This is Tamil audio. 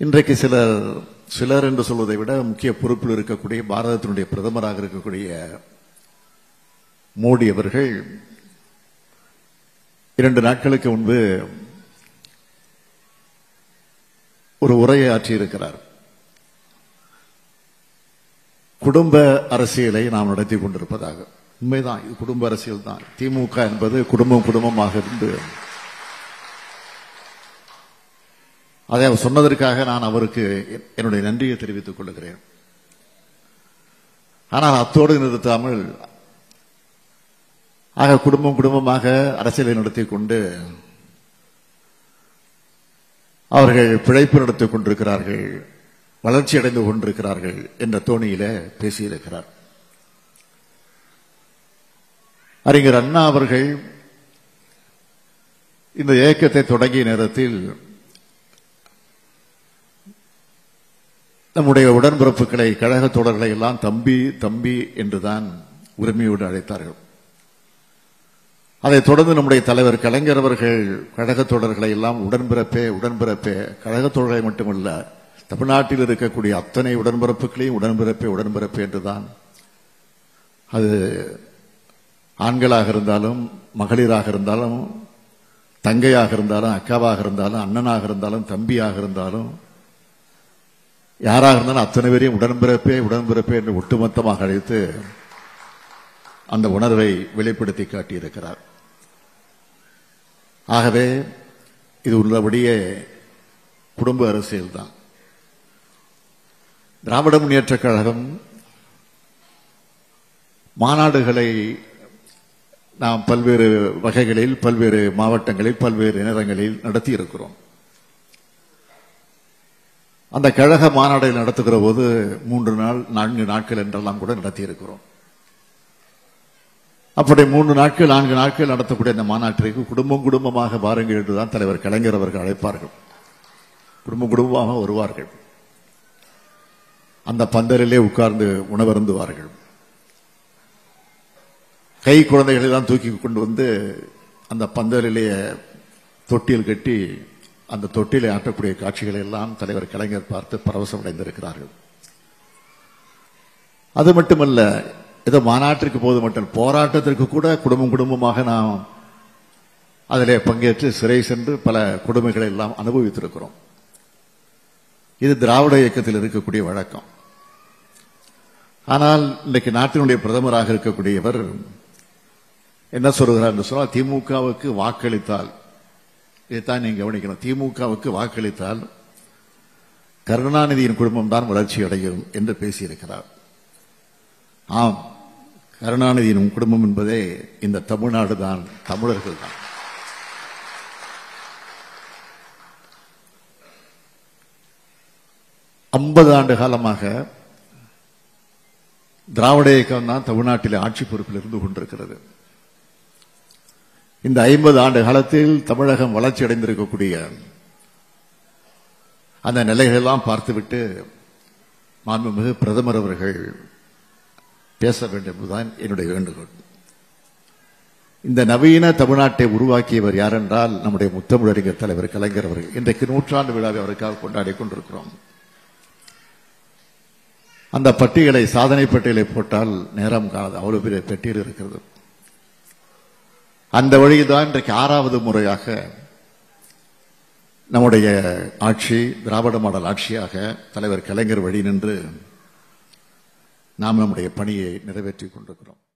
இன்றைக்கு சிலர் சிலர் என்று சொல்வதை விட முக்கிய பொறுப்பில் இருக்கக்கூடிய பாரதத்தினுடைய பிரதமராக இருக்கக்கூடிய மோடி அவர்கள் இரண்டு நாட்களுக்கு முன்பு ஒரு உரையை ஆற்றியிருக்கிறார் குடும்ப அரசியலை நாம் நடத்தி கொண்டிருப்பதாக உண்மைதான் இது குடும்ப அரசியல் தான் திமுக என்பது குடும்பம் குடும்பமாக இருந்து அதை அவர் சொன்னதற்காக நான் அவருக்கு என்னுடைய நன்றியை தெரிவித்துக் கொள்கிறேன் ஆனால் அத்தோடு நிறுத்தாமல் ஆக குடும்பம் குடும்பமாக அரசியலை நடத்தி கொண்டு அவர்கள் பிழைப்பு நடத்திக் கொண்டிருக்கிறார்கள் வளர்ச்சி அடைந்து கொண்டிருக்கிறார்கள் என்ற தோணியில பேசியிருக்கிறார் அறிஞர் அண்ணா அவர்கள் இந்த இயக்கத்தை தொடங்கிய நேரத்தில் நம்முடைய உடன்பிறப்புகளை கழக தொடர்களை எல்லாம் தம்பி தம்பி என்றுதான் உரிமையோடு அழைத்தார்கள் அதைத் தொடர்ந்து நம்முடைய தலைவர் கலைஞர் அவர்கள் கழக தொடர்களை எல்லாம் உடன்பிறப்பே உடன்பிறப்பே கழக தொடர்களை மட்டுமல்ல தமிழ்நாட்டில் இருக்கக்கூடிய அத்தனை உடன்பிறப்புகளையும் உடன்பிறப்பே உடன்பிறப்பே என்றுதான் அது ஆண்களாக இருந்தாலும் மகளிராக இருந்தாலும் தங்கையாக இருந்தாலும் அக்காவாக இருந்தாலும் அண்ணனாக இருந்தாலும் தம்பியாக இருந்தாலும் யாராக இருந்தாலும் அத்தனை பேரையும் உடன்பிறப்பே உடன்பிறப்பே என்று ஒட்டுமொத்தமாக அழைத்து அந்த உணர்வை வெளிப்படுத்தி காட்டியிருக்கிறார் ஆகவே இது உள்ளபடியே குடும்ப அரசியல் தான் திராவிட முன்னேற்றக் கழகம் மாநாடுகளை நாம் பல்வேறு வகைகளில் பல்வேறு மாவட்டங்களில் பல்வேறு நேரங்களில் நடத்தி இருக்கிறோம் அந்த கழக மாநாடை நடத்துகிற போது மூன்று நாள் நான்கு நாட்கள் என்றெல்லாம் கூட நடத்தி இருக்கிறோம் அப்படி மூன்று நாட்கள் நான்கு நாட்கள் நடத்தக்கூடிய அந்த மாநாட்டிற்கு குடும்பம் குடும்பமாக வாருங்கள் என்றுதான் தலைவர் கலைஞர் அவர்கள் அழைப்பார்கள் குடும்பம் குடும்பமாக வருவார்கள் அந்த பந்தலிலே உட்கார்ந்து உணவருந்துவார்கள் கை குழந்தைகளை எல்லாம் தூக்கி கொண்டு வந்து அந்த பந்தலிலே தொட்டில் கட்டி அந்த தொட்டிலை ஆட்டக்கூடிய காட்சிகளை எல்லாம் தலைவர் கலைஞர் பார்த்து பரவசம் அடைந்திருக்கிறார்கள் அது மட்டுமல்ல ஏதோ மாநாட்டிற்கு போது மட்டும் போராட்டத்திற்கு கூட குடும்பம் குடும்பமாக நாம் அதிலே பங்கேற்று சிறை சென்று பல கொடுமைகளை எல்லாம் அனுபவித்திருக்கிறோம் இது திராவிட இயக்கத்தில் இருக்கக்கூடிய வழக்கம் ஆனால் இன்றைக்கு நாட்டினுடைய பிரதமராக இருக்கக்கூடியவர் என்ன சொல்கிறார் என்று சொன்னால் திமுகவுக்கு வாக்களித்தால் இதைத்தான் நீங்க கவனிக்கணும் திமுகவுக்கு வாக்களித்தால் கருணாநிதியின் குடும்பம் தான் வளர்ச்சி அடையும் என்று பேசியிருக்கிறார் ஆம் கருணாநிதியின் குடும்பம் என்பதே இந்த தமிழ்நாடு தான் தமிழர்கள் தான் ஐம்பது ஆண்டு காலமாக திராவிட இயக்கம் தான் தமிழ்நாட்டில் ஆட்சி பொறுப்பில் இருந்து கொண்டிருக்கிறது இந்த ஐம்பது ஆண்டு காலத்தில் தமிழகம் வளர்ச்சி அடைந்திருக்கக்கூடிய அந்த நிலைகளெல்லாம் பார்த்துவிட்டு மாண்புமிகு பிரதமர் அவர்கள் பேச வேண்டும் என்பதுதான் என்னுடைய வேண்டுகோள் இந்த நவீன தமிழ்நாட்டை உருவாக்கியவர் யார் என்றால் நம்முடைய முத்தமிழறிஞர் தலைவர் கலைஞர் அவர்கள் இன்றைக்கு நூற்றாண்டு விழாவை அவருக்காக கொண்டாடி கொண்டிருக்கிறோம் அந்த பட்டியலை சாதனை பட்டியலை போட்டால் நேரம் காணாது அவ்வளவு பெரிய பட்டியல் இருக்கிறது அந்த வழியில் இன்றைக்கு ஆறாவது முறையாக நம்முடைய ஆட்சி திராவிட மாடல் ஆட்சியாக தலைவர் கலைஞர் வழி நின்று நாம் நம்முடைய பணியை நிறைவேற்றிக் கொண்டிருக்கிறோம்